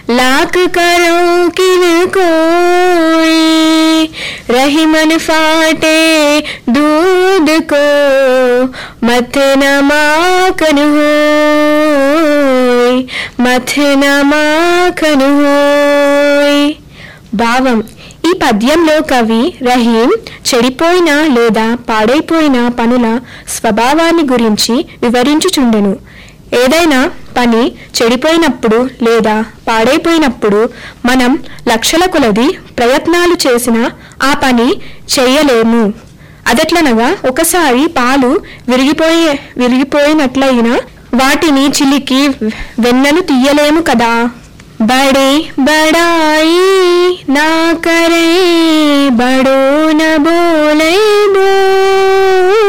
लाख करो किन कोई रही मन फाटे दूध को मथ न माखन होय మథ నమాఖను హోయ్ భావం ఈ పద్యంలో కవి రహీం చెడిపోయిన లేదా పాడైపోయిన పనుల స్వభావాన్ని గురించి వివరించుచుండెను ఏదైనా పని చెడిపోయినప్పుడు లేదా పాడైపోయినప్పుడు మనం లక్షల కొలది ప్రయత్నాలు చేసినా ఆ పని చేయలేము అదెట్లనగా ఒకసారి పాలు విరిగిపోయే విరిగిపోయినట్లయినా వాటిని చిలికి వెన్నను తీయలేము కదా బడే బడాయి నా కరే బడో న బోలే బో